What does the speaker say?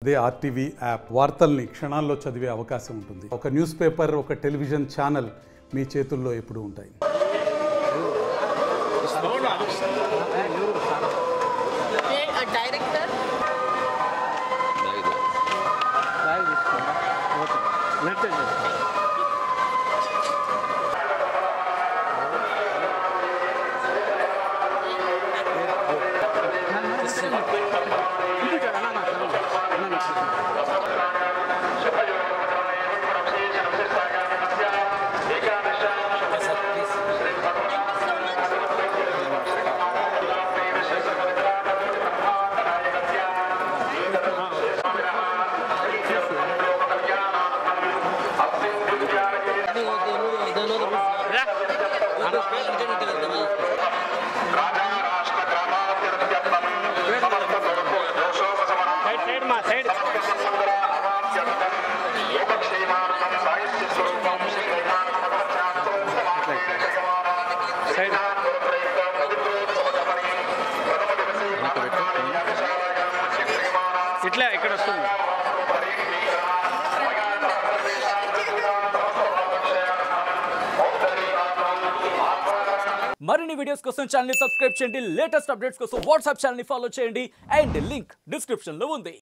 అదే RTV app వార్తల్ని క్షణాల్లో చదివే అవకాశం ఉంటుంది ఒక న్యూస్ పేపర్ ఒక టెలివిజన్ ఛానల్ మీ చేతుల్లో ఎప్పుడూ ఉంటాయి డైరెక్టర్ సైడ్ సైడ్ మా సైడ్ సైడ్ ఇట్లా ఇక్కడ వస్తుంది మరిన్ని వీడియోస్ కోసం ఛానల్ సబ్స్క్రైబ్ చేయండి లేటెస్ట్ అప్డేట్స్ కోసం వాట్సాప్ ఛానల్ ఫాలో చేయండి అండ్ లింక్ డిస్క్రిప్షన్ లో ఉంది